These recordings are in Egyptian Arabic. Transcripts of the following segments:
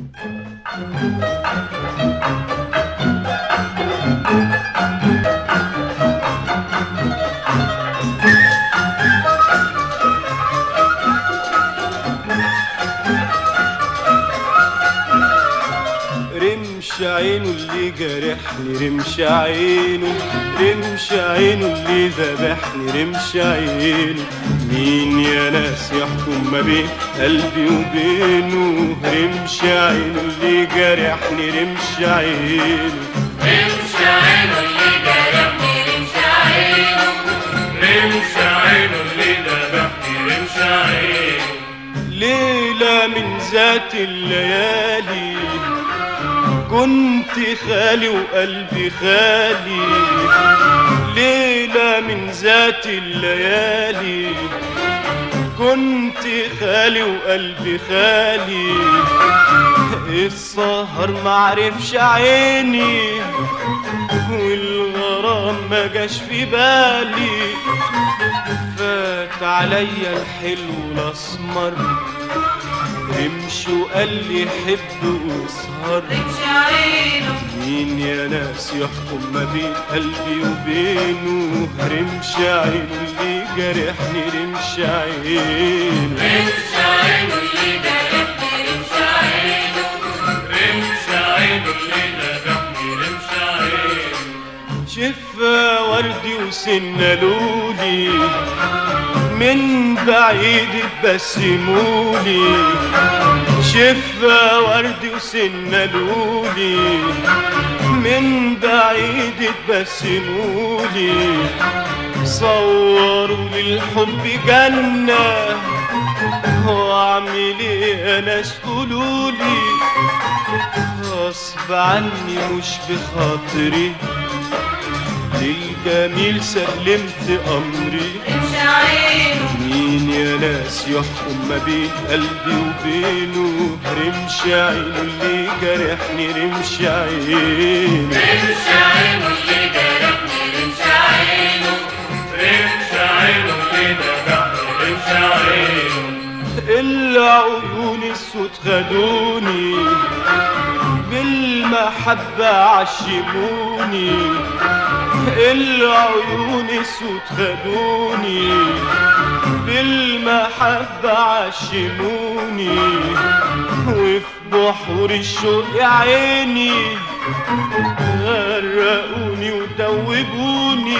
رمش عينه اللي جرحني رمش عينه رمش عينه اللي ذبحني رمش عينه مين يا ناس يحكم ما بين قلبي وبينه رمش عينه اللي جرحني رمش عينه رمش عينه اللي جرحني رمش عينه رمش عينه اللي ذبحني رمش عينه ليلة من ذات الليالي كنت خالي وقلبي خالي ليلة من ذات الليالي كنت خالي وقلبي خالي السهر معرفش عيني والغرام ما جاش في بالي فات عليا الحلو الاسمر رمش وقال لي حب واسهر رمش عينه مين يا ناس يحكم ما بين قلبي وبينه رمش عينه اللي جرحني رمش عينه رمش عينه اللي جرحني رمش عينه رمش عينه اللي ذبحني رمش عينه شفا وردي وسنة لولي من بعيد تبسمولي شفا وردي وسنة لولي من بعيد تبسمولي صوروا للحب جنة واعمل ايه ناس قولولي غصب عني مش بخاطري للجميل سلمت امري رمش عينه مين يا ناس يحكم ما بين قلبي وبينه رمش عينه اللي جرحني رمش عينه رمش عينه اللي جرحني رمش عينه رمش عينه اللي ذبحني رمش عينه العيون السود خدوني بالمحبة عشموني العيون السود خدوني بالمحبة عشموني وفي بحور الشوق يا عيني غرقوني ودوبوني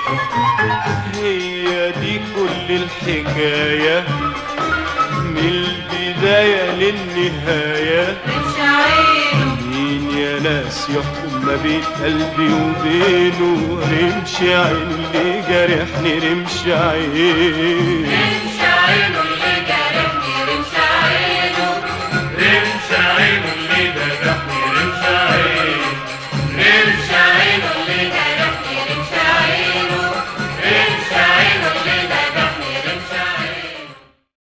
هي دي كل الحكايه من البداية للنهاية رمش عينه مين يا ناس يحكم ما بين قلبي وبينه رمش عينه اللي جرحني رمش عينه رمش عينه